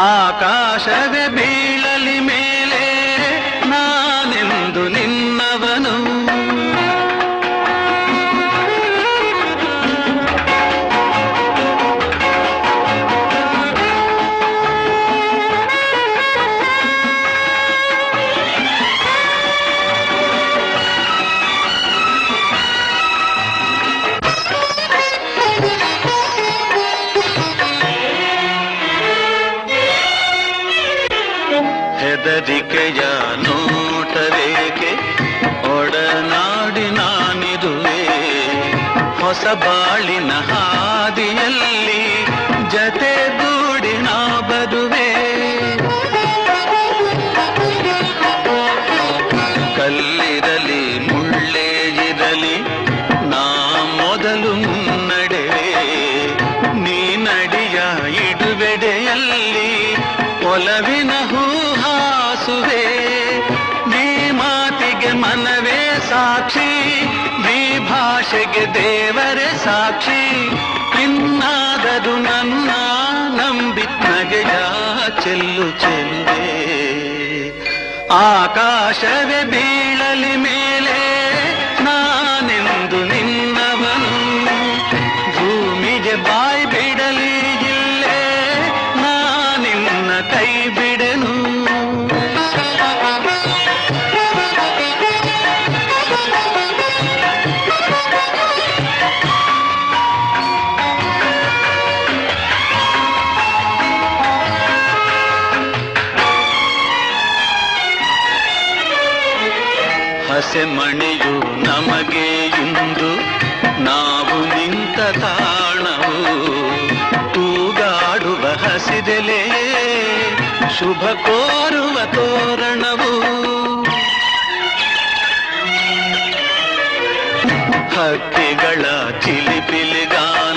ಆಕಾಶವೇ ಬೀಳಲಿ ಮೇಲೆ ನಾನೆಂದು ನಿನ್ನವನು ಹೆದರಿಕೆಯ ನೋಟರೇಕೆ ಒಡನಾಡಿ ನಾನಿರುವೆ ಹೊಸ ಬಾಳಿನ ಹಾದಿಯಲ್ಲಿ ಜತೆ ಗೂಡಿ ನಾ ಬರುವೆ ಕಲ್ಲಿರಲಿ ಮುಳ್ಳೇ ಇರಲಿ ನಾ ಮೊದಲು ಮುನ್ನಡೆವೆ ನೀ ನಡಿಯ ಇಡುವೆಡೆಯಲ್ಲಿ ಒಲವಿನ ಹೂಹಾಸುವೆ ನೀ ಮಾತಿಗೆ ಮನವೇ ಸಾಕ್ಷಿ ನೀ ಭಾಷೆಗೆ ದೇವರೇ ಸಾಕ್ಷಿ ಇನ್ನಾದರೂ ನನ್ನ ನಂಬಿ ನಗೆಯ ಚೆಲ್ಲು ಚೆಲ್ಲುವೆ ಆಕಾಶವೇ ಬೀಳಲಿ ಮೇಲೆ ನಾನೆಂದು ನಿನ್ನವನು ಭೂಮಿಗೆ ಬಾಯಿ ಬಿಡಲಿ ಇಲ್ಲೇ ನಾನಿನ್ನ ಕೈ ಬಿಡೆನು ಹಸೆಮಣೆಯು ನಮಗೆ ಇಂದು ನಾವು ನಿಂತ ತಾಣವು ತೂಗಾಡುವ ಹಸಿದೆಲೆಯೇ ಶುಭ ಕೋರುವ ತೋರಣವು ಹಕ್ಕಿಗಳ ಚಿಲಿಪಿಲಿಗಾನ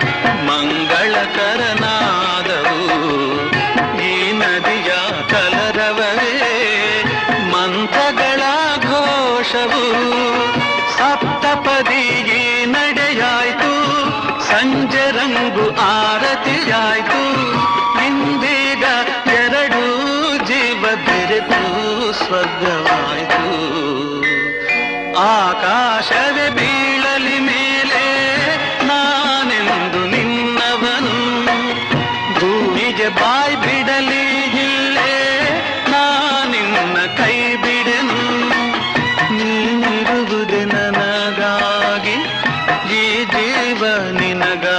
ಮಂಗಳಕರನಾದವು ಈ ನದಿಯ ಕಲರವವೇ ಮಂತ್ರಗಳ ಘೋಷವು ಸಪ್ತಪದಿ ಈ ನಡೆಯಾಯ್ತು ಸಂಜೆ ರಂಗು ಆರತಿಯಾಯ್ತು ಇಂದೀಗ ಎರಡು ಜೀವ ಬೆರೆತು ಸ್ವರ್ಗವಾಯ್ತು ಆಕಾಶವೇ ಬೀಳಲಿ ಮೇಲೆ ನಾನೆಂದು ನಿನ್ನವನು ಭೂಮಿಗೆ ಬಾಯ್ ಬಿಡಲಿ ಇಲ್ಲೇ ನಾನಿನ್ನ ಕೈ ಬಿಡೆನು ನೀನಿರುವುದೇ ನನಗಾಗಿ ಈ ಜೀವ ನಿನಗಾಗಿ